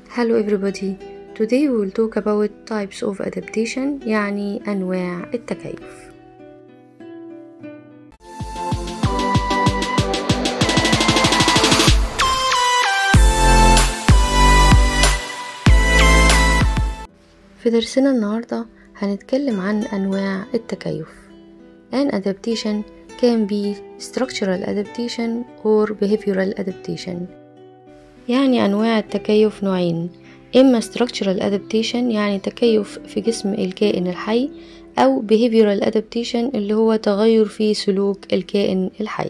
Hello everybody. Today we will talk about types of adaptation يعني أنواع التكيف. في درسنا النهاردة هنتكلم عن أنواع التكيف. An adaptation can be structural adaptation or behavioral adaptation. يعني أنواع التكيف نوعين إما structural adaptation يعني تكيف في جسم الكائن الحي أو behavioral adaptation اللي هو تغير في سلوك الكائن الحي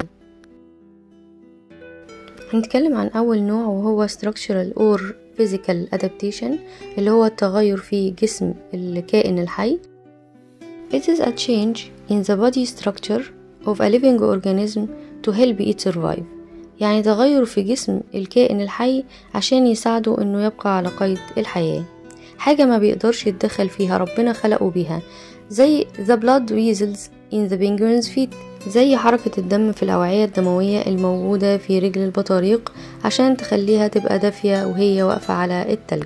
هنتكلم عن أول نوع وهو structural or physical adaptation اللي هو التغير في جسم الكائن الحي It is a change in the body structure of a living organism to help it survive يعني تغير في جسم الكائن الحي عشان يساعده انه يبقى على قيد الحياة حاجة ما بيقدرش يتدخل فيها ربنا خلقه بيها زي the blood vessels in the penguin's feet زي حركة الدم في الأوعية الدموية الموجودة في رجل البطاريق عشان تخليها تبقى دافية وهي واقفة على التلج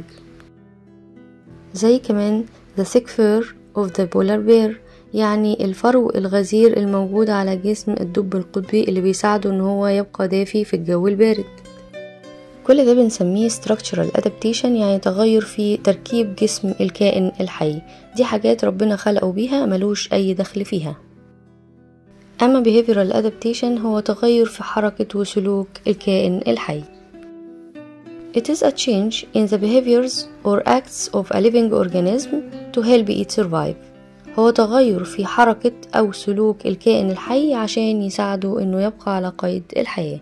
زي كمان the thick fur of the polar bear يعني الفرو الغزير الموجود على جسم الدب القطبي اللي بيساعده ان هو يبقى دافي في الجو البارد كل ده بنسميه structural adaptation يعني تغير في تركيب جسم الكائن الحي دي حاجات ربنا خلقه بيها ملوش اي دخل فيها اما behavioral adaptation هو تغير في حركة وسلوك الكائن الحي It is a change in the behaviors or acts of a living organism to help it survive هو تغير في حركة أو سلوك الكائن الحي عشان يساعده إنه يبقى على قيد الحياة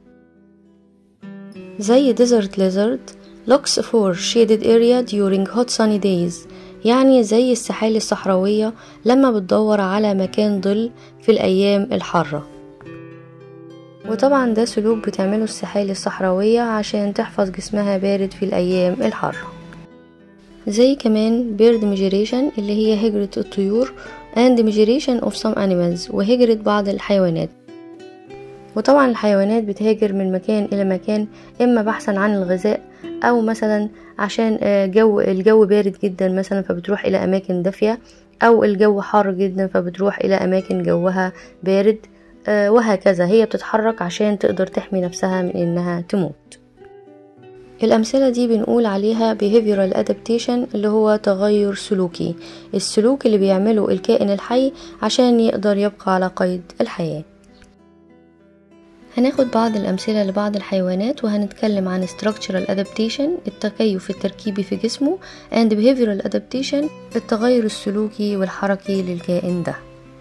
زي desert lizard looks for shaded area during hot sunny days يعني زي السحالي الصحراوية لما بتدور على مكان ظل في الأيام الحارة وطبعا ده سلوك بتعمله السحالي الصحراوية عشان تحفظ جسمها بارد في الأيام الحارة زي كمان bird migration اللي هي هجرة الطيور and migration of some animals وهجرة بعض الحيوانات وطبعا الحيوانات بتهاجر من مكان إلى مكان إما بحثا عن الغذاء أو مثلا عشان جو الجو بارد جدا مثلا فبتروح إلى أماكن دافية أو الجو حار جدا فبتروح إلى أماكن جوها بارد وهكذا هي بتتحرك عشان تقدر تحمي نفسها من إنها تموت الأمثلة دي بنقول عليها behavioral adaptation اللي هو تغير سلوكي السلوك اللي بيعمله الكائن الحي عشان يقدر يبقى على قيد الحياة هناخد بعض الأمثلة لبعض الحيوانات وهنتكلم عن structural adaptation التكيف التركيبي في جسمه and behavioral adaptation التغير السلوكي والحركي للكائن ده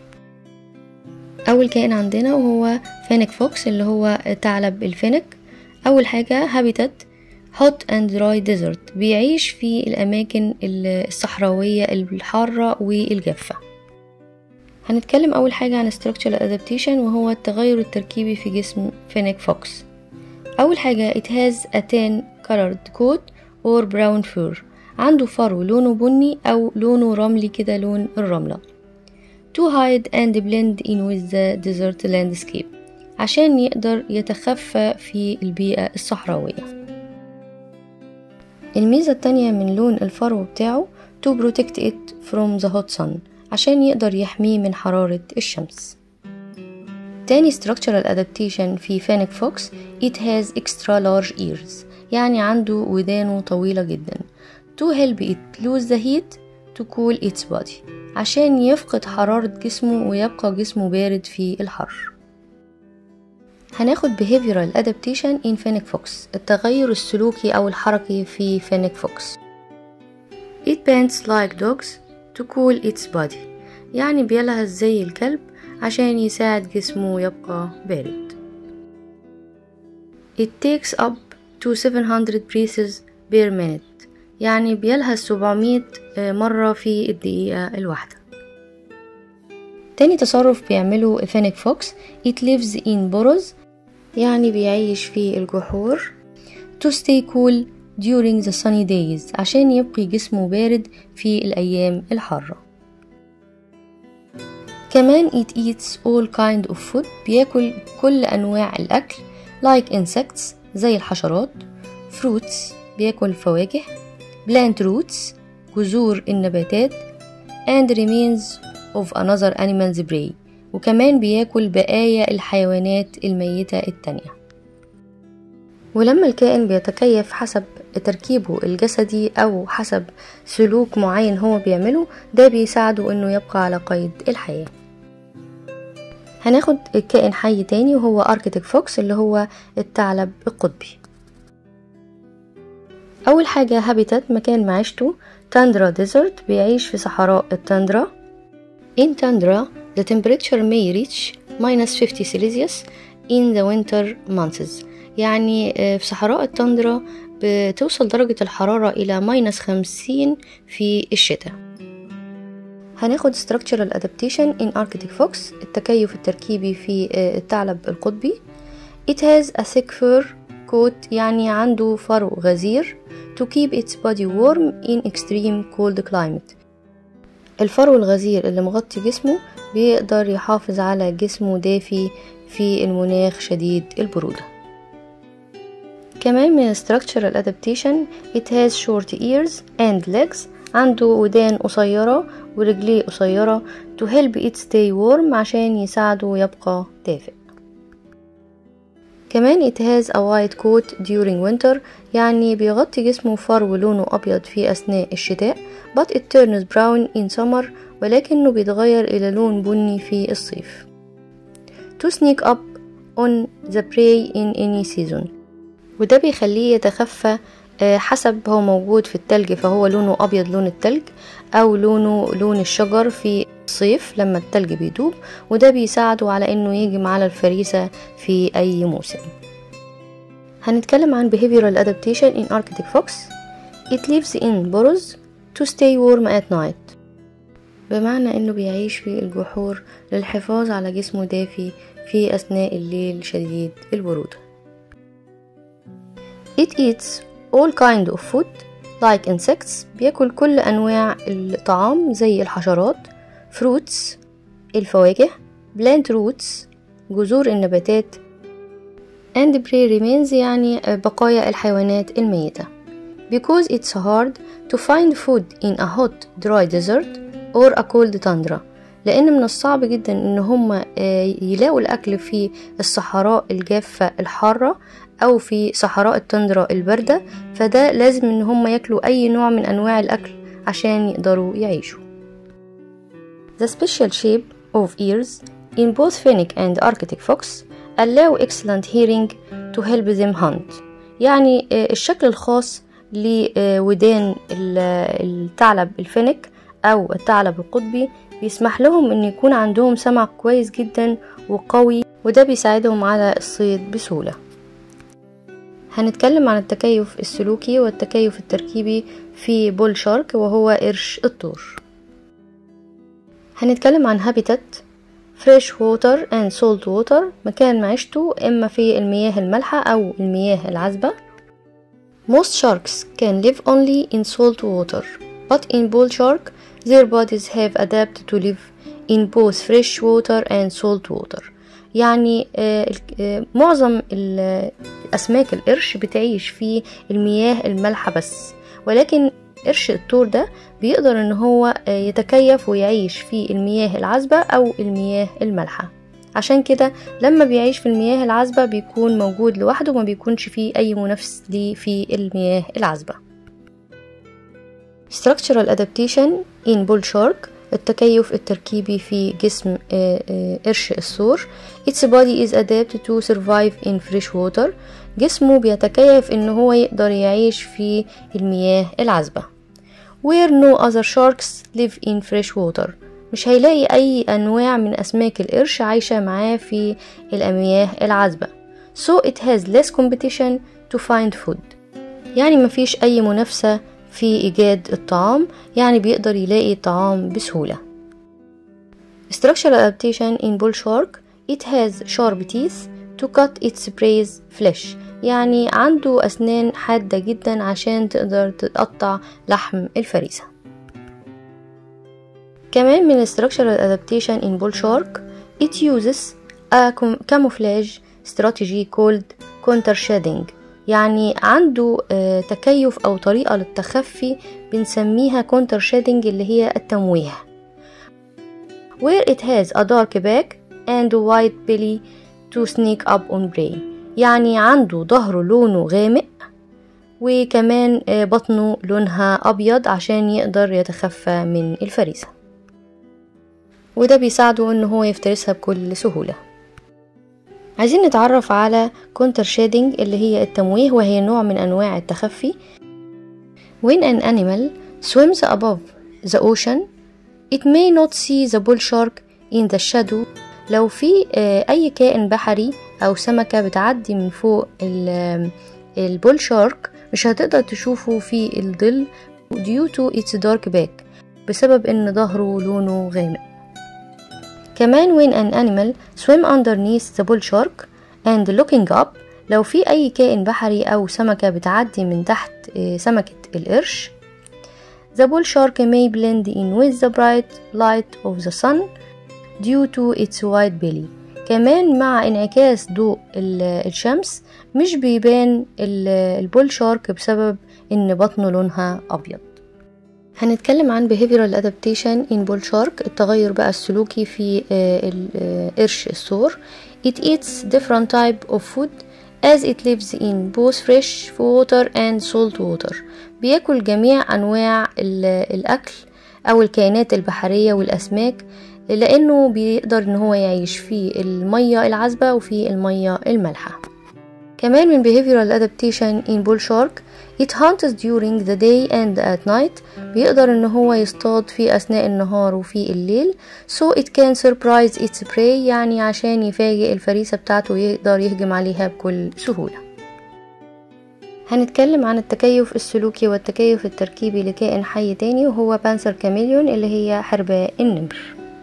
أول كائن عندنا وهو فينيك فوكس اللي هو ثعلب الفينك أول حاجة habitat hot and dry desert بيعيش في الأماكن الصحراوية الحارة والجافة هنتكلم أول حاجة عن structural adaptation وهو التغير التركيبي في جسم فينيك فوكس أول حاجة it has a tan colored coat or brown fur عنده فرو لونه بني أو لونه رملي كده لون الرملة to hide and blend in with the desert landscape عشان يقدر يتخفى في البيئة الصحراوية الميزة التانية من لون الفرو بتاعه to protect it from the hot sun عشان يقدر يحميه من حرارة الشمس تاني structural adaptation في فانيك فوكس it has extra large ears يعني عنده ودانه طويلة جدا to help it lose the heat to cool its body عشان يفقد حرارة جسمه ويبقى جسمه بارد في الحر هناخد behavioral adaptation in Fennec Fox التغير السلوكي أو الحركي في Fennec Fox It pants like dogs to cool its body يعني بيلهث زي الكلب عشان يساعد جسمه يبقى بارد It takes up to 700 breaths per minute يعني بيلهث 700 مرة في الدقيقة الواحدة تاني تصرف بيعمله فينيك فوكس it lives in burrows يعني بيعيش في الجحور to stay cool during the sunny days عشان يبقي جسمه بارد في الأيام الحارة كمان it eats all kind of food بياكل كل أنواع الأكل like insects زي الحشرات fruits بياكل فواكه plant roots جذور النباتات and remains of another animal's prey وكمان بياكل بقايا الحيوانات الميتة التانية ولما الكائن بيتكيف حسب تركيبه الجسدي أو حسب سلوك معين هو بيعمله ده بيساعده إنه يبقى على قيد الحياة هناخد كائن حي تاني وهو أركتيك فوكس اللي هو الثعلب القطبي أول حاجة هابيتات مكان معيشته تاندرا ديزرت بيعيش في صحراء التاندرا In tundra, the temperature may reach minus 50 Celsius in the winter months يعني في صحراء التندرا بتوصل درجة الحرارة إلى ماينس خمسين في الشتاء هناخد structural adaptation in Arctic fox التكيف التركيبي في الثعلب القطبي It has a thick fur coat يعني عنده فرو غزير to keep its body warm in extreme cold climate الفرو الغزير اللي مغطي جسمه بيقدر يحافظ على جسمه دافي في المناخ شديد البرودة كمان من structural adaptation it has short ears and legs عنده ودان قصيرة ورجليه قصيرة to help it stay warm عشان يساعده يبقى دافئ كمان it has a white coat during winter يعني بيغطي جسمه فرو لونه أبيض في أثناء الشتاء but it turns brown in summer ولكنه بيتغير إلى لون بني في الصيف to sneak up on the prey in any season وده بيخليه يتخفى حسب هو موجود في التلج فهو لونه أبيض لون التلج أو لونه لون الشجر في الصيف لما التلج بيدوب وده بيساعده على إنه يهجم على الفريسة في أي موسم هنتكلم عن behavioral adaptation in Arctic fox It lives in burrows to stay warm at night بمعنى إنه بيعيش في الجحور للحفاظ على جسمه دافي في أثناء الليل شديد البرودة It eats all kind of food like insects بياكل كل أنواع الطعام زي الحشرات fruits الفواكه plant roots جذور النباتات and prey remains يعني بقايا الحيوانات الميتة because it's hard to find food in a hot dry desert or a cold tundra لأن من الصعب جدا إن هم يلاقوا الأكل في الصحراء الجافة الحارة أو في صحراء التندرا الباردة فده لازم إن هم ياكلوا أي نوع من أنواع الأكل عشان يقدروا يعيشوا The special shape of ears in both fennec and Arctic fox allow excellent hearing to help them hunt يعني الشكل الخاص لودان الثعلب الفينيك أو الثعلب القطبي بيسمح لهم إن يكون عندهم سمع كويس جدا وقوي وده بيساعدهم على الصيد بسهولة هنتكلم عن التكيف السلوكي والتكيف التركيبي في بول شارك وهو قرش الطور هنتكلم عن هابيتات فريش ووتر اند سولت ووتر مكان معيشته اما في المياه المالحة او المياه العذبة Most sharks can live only in salt water but in bull shark their bodies have adapted to live in both fresh water and salt water يعني معظم أسماك القرش بتعيش في المياه المالحة بس ولكن قرش الطور ده بيقدر ان هو يتكيف ويعيش في المياه العذبة او المياه المالحة عشان كده لما بيعيش في المياه العذبة بيكون موجود لوحده وما بيكونش فيه اي منافس ليه في المياه العذبة structural adaptation in bull shark التكيف التركيبي في جسم قرش الثور its body is adapted to survive in fresh water جسمه بيتكيف ان هو يقدر يعيش في المياه العذبة where no other sharks live in fresh water مش هيلاقي اي انواع من اسماك القرش عايشة معاه في المياه العذبة so it has less competition to find food يعني مفيش اي منافسة في إيجاد الطعام يعني بيقدر يلاقي طعام بسهولة Structural adaptation in bull shark It has sharp teeth to cut its prey's flesh يعني عنده أسنان حادة جدا عشان تقدر تقطع لحم الفريسة كمان من structural adaptation in bull shark It uses a camouflage strategy called counter shedding يعني عنده تكيف أو طريقة للتخفي بنسميها counter shading اللي هي التمويه where it has a dark back and a white belly to sneak up on prey يعني عنده ظهره لونه غامق وكمان بطنه لونها أبيض عشان يقدر يتخفى من الفريسة وده بيساعده ان هو يفترسها بكل سهولة عايزين نتعرف على كونتر شيدنج اللي هي التمويه وهي نوع من انواع التخفي when an animal swims above the ocean it may not see the bull shark in the shadow لو في اي كائن بحري او سمكة بتعدي من فوق البول شارك مش هتقدر تشوفه في الظل due to its dark back بسبب ان ظهره لونه غامق كمان when an animal swim underneath the bull shark and looking up لو في أي كائن بحري أو سمكة بتعدي من تحت سمكة القرش the bull shark may blend in with the bright light of the sun due to its white belly كمان مع انعكاس ضوء الشمس مش بيبان البول شارك بسبب ان بطنه لونها ابيض هنتكلم عن behavioral adaptation in bull shark التغير بقى السلوكي في القرش الثور it eats different type of food as it lives in both fresh water and salt water بياكل جميع أنواع الأكل أو الكائنات البحرية والأسماك لأنه بيقدر إن هو يعيش في المية العذبة وفي المية المالحة كمان من behavioral adaptation in bull shark it hunts during the day and at night بيقدر ان هو يصطاد في اثناء النهار وفي الليل so it can surprise its prey يعني عشان يفاجئ الفريسة بتاعته ويقدر يهجم عليها بكل سهولة هنتكلم عن التكيف السلوكي والتكيف التركيبي لكائن حي تاني وهو بانسر كاميليون اللي هي حرباء النمر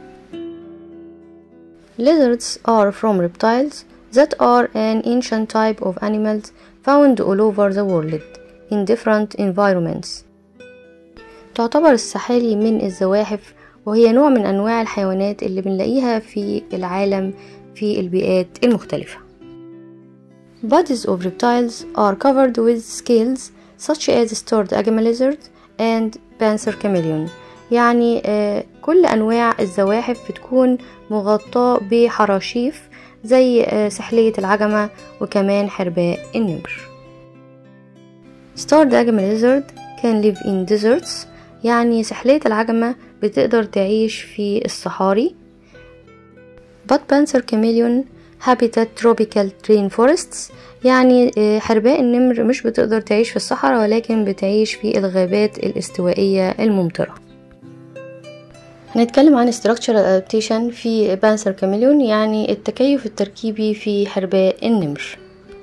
Lizards are from reptiles that are an ancient type of animals found all over the world in different environments. تعتبر السحالي من الزواحف وهي نوع من أنواع الحيوانات اللي بنلاقيها في العالم في البيئات المختلفة. Bodies of reptiles are covered with scales such as starred agama lizard and panther chameleon. يعني كل أنواع الزواحف بتكون مغطاة بحراشيف زي سحلية العجمة وكمان حرباء النمر. Starred agama lizard can live in deserts يعني سحلية العجمة بتقدر تعيش في الصحاري but panther chameleon habitat tropical rainforests يعني حرباء النمر مش بتقدر تعيش في الصحراء ولكن بتعيش في الغابات الاستوائية الممطرة هنتكلم عن structural adaptation في بانسر كاميليون يعني التكيف التركيبي في حرباء النمر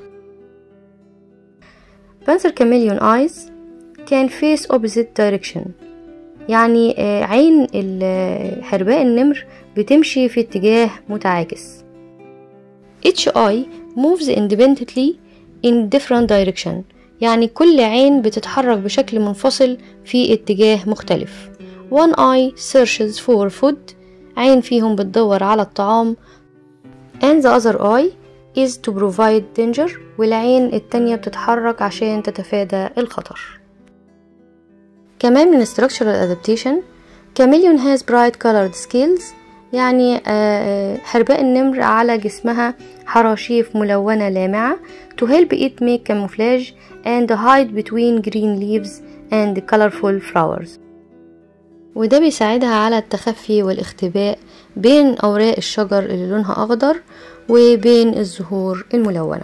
بانسر كاميليون eyes can face opposite direction يعني عين حرباء النمر بتمشي في اتجاه متعاكس each eye moves independently in different direction يعني كل عين بتتحرك بشكل منفصل في اتجاه مختلف one eye searches for food عين فيهم بتدور على الطعام and the other eye is to provide danger والعين التانية بتتحرك عشان تتفادى الخطر كمان من structural adaptation chameleon has bright colored scales يعني حرباء النمر على جسمها حراشيف ملونة لامعة to help it make camouflage and hide between green leaves and colorful flowers وده بيساعدها على التخفي والاختباء بين أوراق الشجر اللي لونها أخضر وبين الزهور الملونة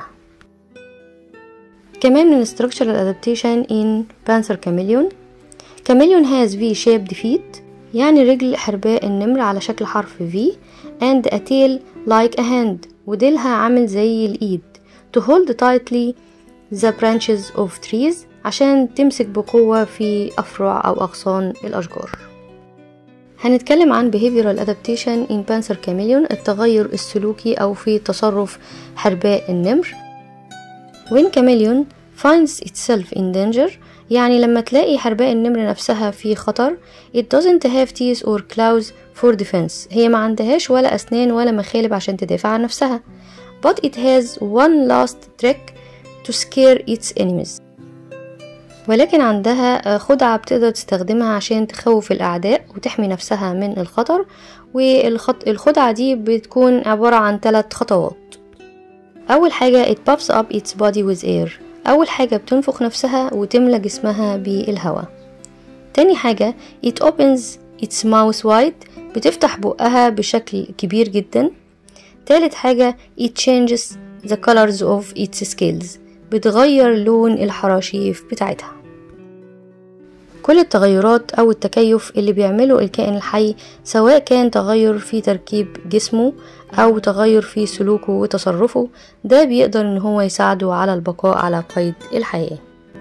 كمان من structural adaptation in panther chameleon chameleon has V-shaped feet يعني رجل حرباء النمر على شكل حرف V and a tail like a hand وديلها عامل زي الإيد to hold tightly the branches of trees عشان تمسك بقوة في أفرع أو أغصان الأشجار هنتكلم عن behavioral adaptation in panther chameleon التغير السلوكي أو في تصرف حرباء النمر when chameleon finds itself in danger يعني لما تلاقي حرباء النمر نفسها في خطر it doesn't have teeth or claws for defense هي ما عندهاش ولا أسنان ولا مخالب عشان تدافع عن نفسها but it has one last trick to scare its enemies ولكن عندها خدعة بتقدر تستخدمها عشان تخوف الأعداء وتحمي نفسها من الخطر والخدعة دي بتكون عبارة عن ثلاث خطوات أول حاجة it puffs up its body with air أول حاجة بتنفخ نفسها وتملى جسمها بالهواء تاني حاجة it opens its mouth wide بتفتح بقها بشكل كبير جدا تالت حاجة it changes the colors of its scales بتغير لون الحراشيف بتاعتها كل التغيرات أو التكيف اللي بيعمله الكائن الحي سواء كان تغير في تركيب جسمه أو تغير في سلوكه وتصرفه ده بيقدر إن هو يساعده على البقاء على قيد الحياة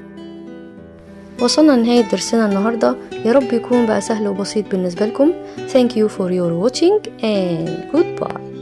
وصلنا لنهاية درسنا النهاردة يا رب يكون بقى سهل وبسيط بالنسبة لكم Thank you for your watching and goodbye